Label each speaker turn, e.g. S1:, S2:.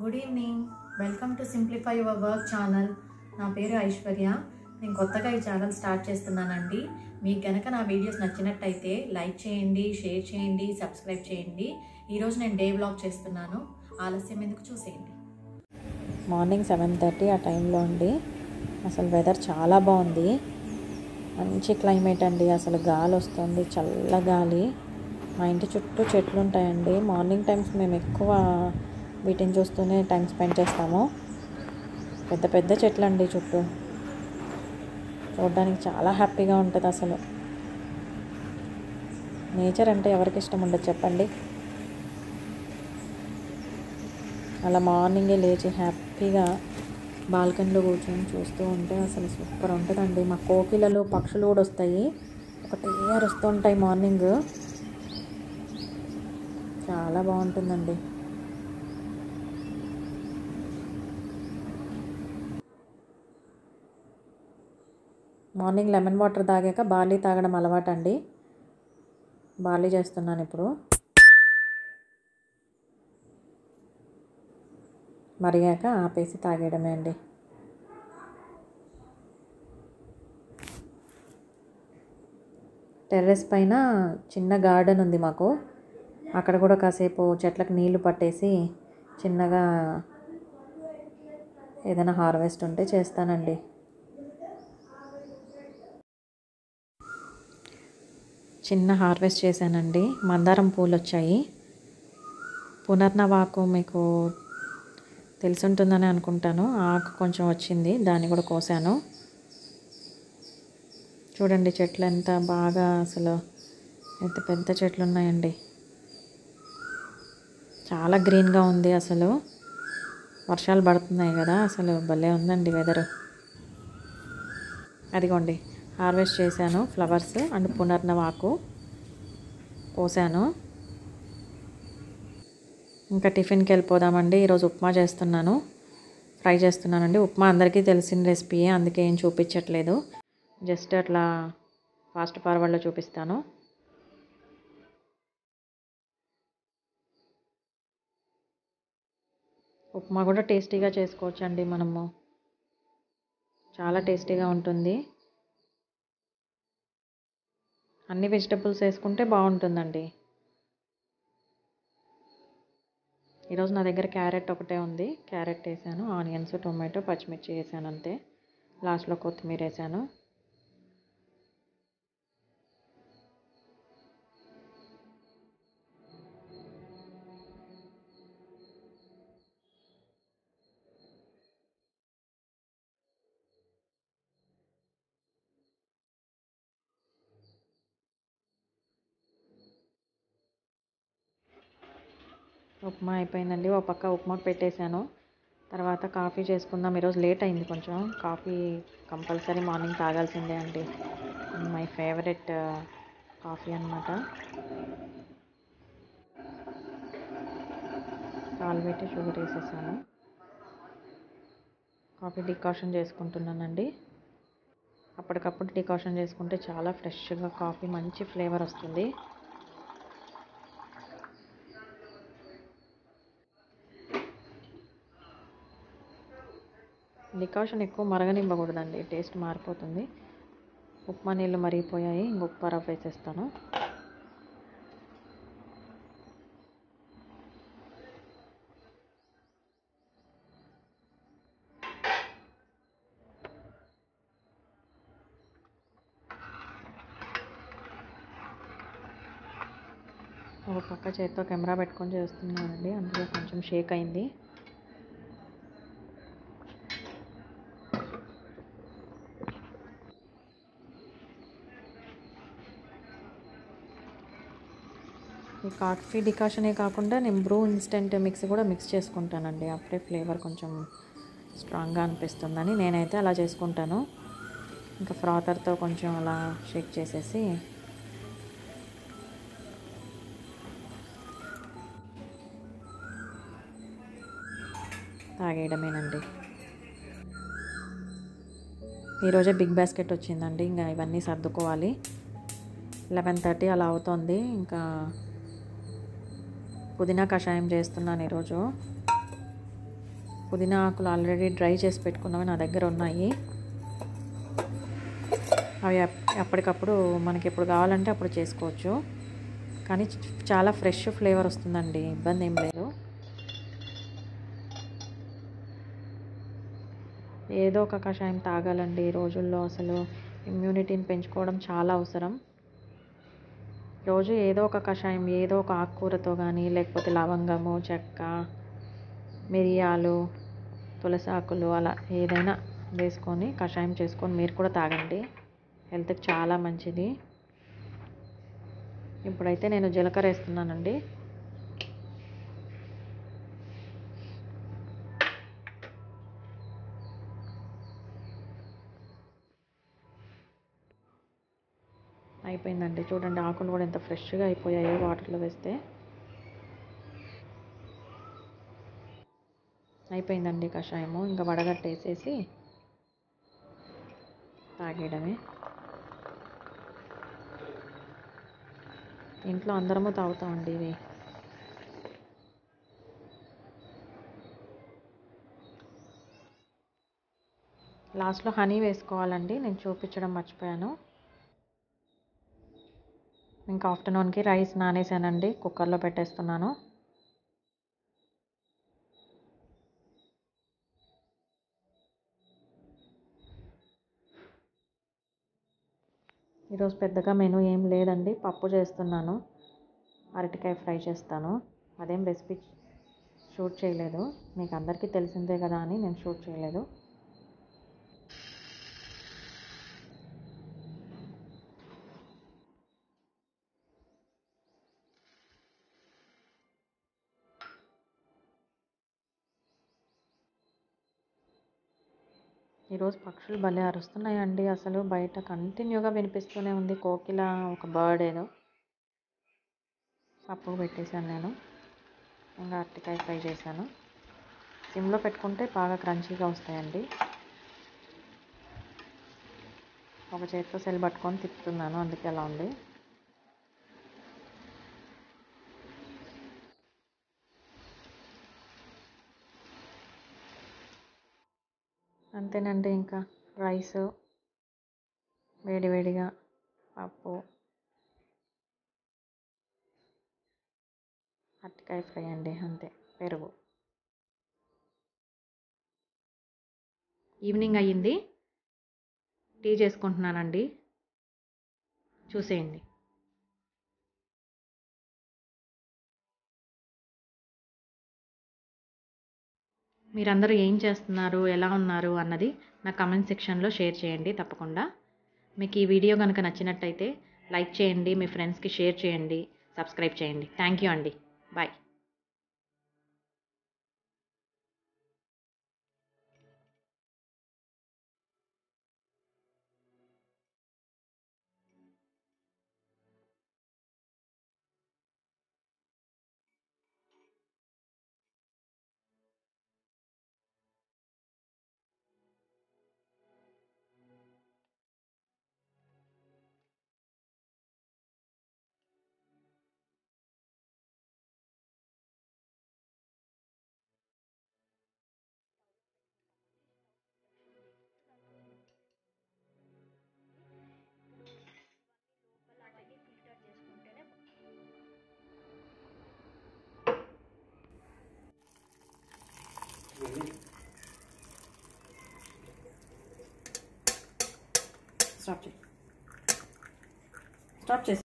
S1: good evening welcome to simplify your work channel నా పేరు ఐశ్వర్య నేను కొత్తగా ఈ ఛానల్ స్టార్ట్ చేస్తున్నానండి మీకు గనక నా వీడియోస్ నచ్చినట్టయితే లైక్ చేయండి షేర్ చేయండి సబ్స్క్రైబ్ చేయండి ఈరోజు నేను డే వ్లాగ్ చేస్తున్నాను ఆలస్యం ఎందుకు చూసేయండి
S2: మార్నింగ్ సెవెన్ థర్టీ ఆ టైంలో అండి అసలు వెదర్ చాలా బాగుంది మంచి క్లైమేట్ అండి అసలు గాలి వస్తుంది చల్ల గాలి మా ఇంటి చుట్టూ చెట్లు ఉంటాయండి మార్నింగ్ టైమ్స్ మేము ఎక్కువ వీటిని చూస్తూనే టైం స్పెండ్ చేస్తాము పెద్ద పెద్ద చెట్లు అండి చుట్టూ చూడడానికి చాలా హ్యాపీగా ఉంటుంది అసలు నేచర్ అంటే ఎవరికి ఇష్టం ఉండదు చెప్పండి అలా మార్నింగే లేచి హ్యాపీగా బాల్కనీలో కూర్చొని చూస్తూ ఉంటే అసలు సూపర్ ఉంటుందండి మా కోకిలలు పక్షులు కూడా వస్తాయి ఒకటే అరుస్తుంటాయి మార్నింగ్ చాలా బాగుంటుందండి మార్నింగ్ లెమన్ వాటర్ తాగాక బార్లీ తాగడం అలవాటు అండి బార్లీ చేస్తున్నాను ఇప్పుడు మరిగాక ఆపేసి తాగేయడమే అండి టెర్రస్ పైన చిన్న గార్డెన్ ఉంది మాకు అక్కడ కూడా కాసేపు చెట్లకు నీళ్లు పట్టేసి చిన్నగా ఏదైనా హార్వెస్ట్ ఉంటే చేస్తానండి చిన్న హార్వెస్ట్ చేశానండి మందారం పూలు వచ్చాయి పునర్నవాకు మీకు తెలుసుంటుందని అనుకుంటాను ఆకు కొంచెం వచ్చింది దాన్ని కూడా కోసాను చూడండి చెట్లు ఎంత బాగా అసలు ఎంత పెద్ద చెట్లు ఉన్నాయండి చాలా గ్రీన్గా ఉంది అసలు వర్షాలు పడుతున్నాయి కదా అసలు భలే ఉందండి వెదరు అదిగోండి హార్వెస్ట్ చేశాను ఫ్లవర్స్ అండ్ పునర్నవాకు కోసాను ఇంకా టిఫిన్కి వెళ్ళిపోదామండి ఈరోజు ఉప్మా చేస్తున్నాను ఫ్రై చేస్తున్నానండి ఉప్మా అందరికీ తెలిసిన రెసిపీయే అందుకే ఏం చూపించట్లేదు జస్ట్ అట్లా ఫాస్ట్ ఫార్వర్డ్లో చూపిస్తాను ఉప్మా కూడా టేస్టీగా చేసుకోవచ్చండి మనము చాలా టేస్టీగా ఉంటుంది అన్ని వెజిటబుల్స్ వేసుకుంటే బాగుంటుందండి ఈరోజు నా దగ్గర క్యారెట్ ఒకటే ఉంది క్యారెట్ వేసాను ఆనియన్స్ టొమాటో పచ్చిమిర్చి వేసాను అంతే లాస్ట్లో కొత్తిమీర వేసాను ఉప్మా అయిపోయిందండి ఒక పక్క ఉప్మాకు పెట్టేశాను తర్వాత కాఫీ చేసుకుందాం ఈరోజు లేట్ అయింది కొంచెం కాఫీ కంపల్సరీ మార్నింగ్ తాగాల్సిందే అండి మై ఫేవరెట్ కాఫీ అనమాట పాలు పెట్టి షుగర్ వేసేసాను కాఫీ డికాషన్ చేసుకుంటున్నానండి అప్పటికప్పుడు డికాషన్ చేసుకుంటే చాలా ఫ్రెష్గా కాఫీ మంచి ఫ్లేవర్ వస్తుంది డికాషన్ ఎక్కువ మరగనివ్వకూడదండి టేస్ట్ మారిపోతుంది ఉప్మా నీళ్ళు మరిగిపోయాయి ఇంక ఉప్మా రవ్వ వేసేస్తాను ఒక పక్క చేతితో కెమెరా పెట్టుకొని చేస్తున్నానండి అందులో కొంచెం షేక్ అయింది ఈ కాఫీ డికాషనే కాకుండా నేను బ్రూ ఇన్స్టెంట్ మిక్స్ కూడా మిక్స్ చేసుకుంటానండి అప్పుడే ఫ్లేవర్ కొంచెం స్ట్రాంగ్గా అనిపిస్తుందని నేనైతే అలా చేసుకుంటాను ఇంకా ఫ్రాతర్తో కొంచెం అలా షేక్ చేసేసి తాగేయడమేనండి ఈరోజే బిగ్ బాస్కెట్ వచ్చిందండి ఇంకా ఇవన్నీ సర్దుకోవాలి లెవెన్ థర్టీ అలా అవుతుంది ఇంకా పుదీనా కషాయం చేస్తున్నాను ఈరోజు పుదీనా ఆకులు ఆల్రెడీ డ్రై చేసి పెట్టుకున్నవి నా దగ్గర ఉన్నాయి అవి అప్- అప్పటికప్పుడు మనకి ఎప్పుడు కావాలంటే అప్పుడు చేసుకోవచ్చు కానీ చ- చాలా ఫ్రెష్ ఫ్లేవర్ వస్తుందండి ఇబ్బంది ఏం లేదు ఏదో ఒక కషాయం తాగాలండి ఈ రోజుల్లో అసలు ఇమ్యూనిటీని పెంచుకోవడం చాలా అవసరం రోజు ఏదో ఒక కషాయం ఏదో ఒక ఆకుకూరతో కానీ లేకపోతే లవంగము చెక్క మిరియాలు తులసి ఆకులు అలా ఏదైనా వేసుకొని కషాయం చేసుకొని మీరు కూడా తాగండి హెల్త్కి చాలా మంచిది ఇప్పుడైతే నేను జీలకర్ర వేస్తున్నానండి అయిపోయిందండి చూడండి ఆకులు కూడా ఎంత ఫ్రెష్గా అయిపోయాయో వాటర్లో వేస్తే అయిపోయిందండి కషాయము ఇంకా వడగట్టేసేసి తాగేయడమే ఇంట్లో అందరము తాగుతామండి ఇవి లాస్ట్లో హనీ వేసుకోవాలండి నేను చూపించడం మర్చిపోయాను ఇంకా ఆఫ్టర్నూన్కి రైస్ నానేసానండి కుక్కర్లో పెట్టేస్తున్నాను ఈరోజు పెద్దగా మెనూ ఏం లేదండి పప్పు చేస్తున్నాను అరటికాయ ఫ్రై చేస్తాను అదేం రెసిపీ షూట్ చేయలేదు మీకు అందరికీ తెలిసిందే కదా అని నేను షూట్ చేయలేదు ఈరోజు పక్షులు భలే అరుస్తున్నాయండి అసలు బయట కంటిన్యూగా వినిపిస్తూనే ఉంది కోకిల ఒక బర్డ్ ఏదో పప్పు పెట్టేశాను నేను ఇంకా అరటికాయ ఫ్రై చేశాను సిమ్లో పెట్టుకుంటే బాగా క్రంచీగా వస్తాయండి ఒక చేతితో సెల్ పట్టుకొని తిప్పుతున్నాను అందుకే అలా ఉంది అంతేనండి ఇంకా రైస్ వేడివేడిగా పప్పు అరటికాయ ఫ్రై అండి అంతే పెరుగు
S1: ఈవినింగ్ అయ్యింది టీ చేసుకుంటున్నానండి చూసేయండి మీరందరూ ఏం చేస్తున్నారు ఎలా ఉన్నారు అన్నది నా కమెంట్ సెక్షన్లో షేర్ చేయండి తప్పకుండా మీకు ఈ వీడియో కనుక నచ్చినట్టయితే లైక్ చేయండి మీ ఫ్రెండ్స్కి షేర్ చేయండి సబ్స్క్రైబ్ చేయండి థ్యాంక్ యూ అండి బాయ్
S2: స్టాప్ చేయి స్టాప్ చేసి